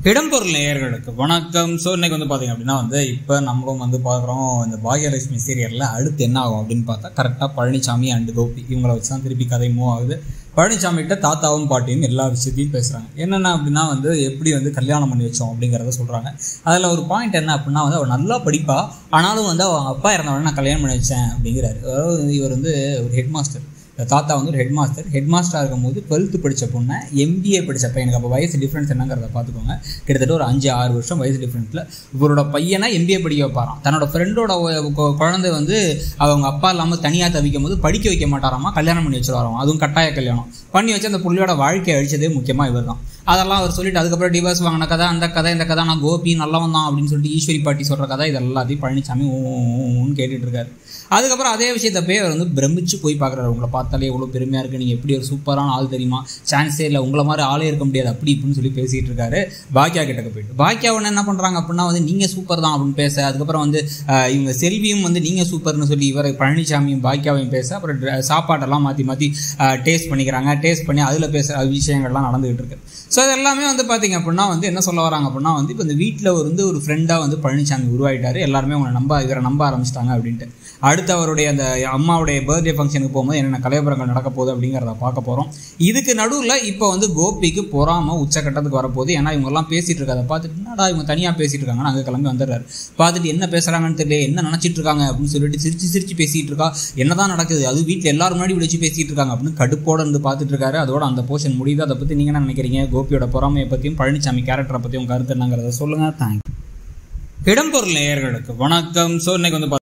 இடம்பொருள் நேயர்களுக்கு வணக்கம் ஸோ இன்னைக்கு வந்து பார்த்தீங்க அப்படின்னா வந்து இப்போ நம்மளும் வந்து பார்க்குறோம் இந்த பாகியலட்சுமி சீரியலில் அடுத்து என்ன ஆகும் அப்படின்னு பார்த்தா கரெக்டாக பழனிசாமி அண்டு கோபி இவங்கள வச்சு தான் திருப்பி கதை மூவ் ஆகுது பழனிசாமி கிட்ட தாத்தாவும் பாட்டியும் எல்லா விஷயத்தையும் பேசுகிறாங்க என்னென்ன அப்படின்னா வந்து எப்படி வந்து கல்யாணம் பண்ணி வச்சோம் அப்படிங்கிறத சொல்கிறாங்க அதில் ஒரு பாயிண்ட் என்ன அப்படின்னா வந்து அவள் நல்லா படிப்பா ஆனாலும் வந்து அவன் அப்பா இறந்தவொடனே நான் கல்யாணம் பண்ணி வச்சேன் அப்படிங்கிறாரு அதாவது இவர் வந்து ஒரு ஹெட் மாஸ்டர் தாத்தா வந்து ஒரு ஹெட் மாஸ்டர் ஹெட் மாஸ்டராக இருக்கும்போது டுவெல்த்து படித்த பொண்ணை எம்பிஏ படித்த பையனுக்கு அப்போ வயசு டிஃப்ரென்ஸ் என்னங்கிறத பார்த்துக்கோங்க கிட்டத்தட்ட ஒரு அஞ்சு ஆறு வருஷம் வயசு டிஃப்ரென்ஸில் இவரோட பையனை எம்பிஏ படிக்க வைப்பாராம் தன்னோட ஃப்ரெண்டோட குழந்தை வந்து அவங்க அப்பா இல்லாமல் தனியாக தவிக்கும் போது படிக்க வைக்க மாட்டாராமா கல்யாணம் பண்ணி வச்சுருவாராம் அதுவும் கட்டாய கல்யாணம் பண்ணி வச்சு அந்த புள்ளியோட வாழ்க்கையை அழிச்சதே முக்கியமாக இவர் தான் அதெல்லாம் அவர் சொல்லிட்டு அதுக்கப்புறம் டிவோர்ஸ் வாங்கின கதை அந்த கதை இந்த கதை நான் கோபி நல்லவன் தான் அப்படின்னு சொல்லிட்டு ஈஸ்வரி பாட்டி சொல்கிற கதை இது எல்லாத்தையும் பழனிசாமி ஊன்னு கேட்டுட்டு இருக்காரு அதுக்கப்புறம் அதே விஷயத்த போய் அவர் வந்து பிரமிச்சு போய் பார்க்குறாரு உங்களை பார்த்தாலே எவ்வளோ பெருமையாக இருக்குது நீங்கள் எப்படி ஒரு சூப்பரான ஆள் தெரியுமா சான்ஸே இல்லை உங்களை மாதிரி ஆளே இருக்க முடியாது அப்படி இப்படின்னு சொல்லி பேசிகிட்டு இருக்காரு பாக்கியா கிட்டக்க போயிட்டு பாக்கியா ஒன்று என்ன பண்ணுறாங்க அப்படின்னா வந்து நீங்கள் சூப்பர் தான் அப்படின்னு பேச அதுக்கப்புறம் வந்து அஹ், இவங்க செல்வியும் வந்து நீங்கள் சூப்பர்னு சொல்லி இவர் பழனிசாமியும் பாக்கியாவையும் பேச அப்புறம் dr- சாப்பாட்டெல்லாம் மாற்றி மாற்றி டேஸ்ட் பண்ணிக்கிறாங்க டேஸ்ட் பண்ணி அதில் பேச விஷயங்கள்லாம் நடந்துகிட்டு இருக்கு ஸோ இது எல்லாமே வந்து பார்த்தீங்க அப்படின்னா வந்து என்ன சொல்ல வராங்க அப்படின்னா வந்து இப்போ இந்த வீட்டில் வந்து ஒரு ஃப்ரெண்டாக வந்து பழனிசாமி உருவாயிட்டாரு எல்லாருமே உங்களை நம்ப இவரை நம்ப ஆரம்பிச்சிட்டாங்க அப்படின்ட்டு அடுத்து அவருடைய அந்த அம்மாவுடைய பர்த்டே ஃபங்க்ஷனுக்கு போகும்போது என்னென்ன கலையபுரங்கள் நடக்க போகுது அப்படிங்கிறத பார்க்க போகிறோம் இதுக்கு நடுவில் இப்போ வந்து கோபிக்கு பொறாம உச்சக்கட்டத்துக்கு வரப்போகுது ஏன்னா இவங்கெல்லாம் பேசிட்டு இருக்காத பார்த்துட்டு என்னடா இவங்க தனியாக பேசிட்டு இருக்காங்க அங்கே கிளம்பி வந்துடுறாரு பார்த்துட்டு என்ன பேசுகிறாங்கன்னு தெரியல என்ன நினச்சிட்டு இருக்காங்க அப்படின்னு சொல்லிட்டு சிரிச்சு சிரிச்சு பேசிட்டு இருக்கா என்னதான் நடக்குது அது வீட்டில் எல்லாரும் முன்னாடி விழிச்சு பேசிட்டு இருக்காங்க அப்படின்னு கடுப்போட இருந்து பார்த்துட்டு இருக்காரு அதோட அந்த போர்ஷன் முடியுது அதை பற்றி நீங்கள் என்ன நினைக்கிறீங்க கோபியோட பொறாமையை பற்றியும் பழனிசாமி கேரக்டரை பற்றியும் கருத்து என்னங்கிறத சொல்லுங்கள் தேங்க்யூ இடம்பொருள் நேயர்களுக்கு வணக்கம் ஸோ இன்னைக்கு வந்து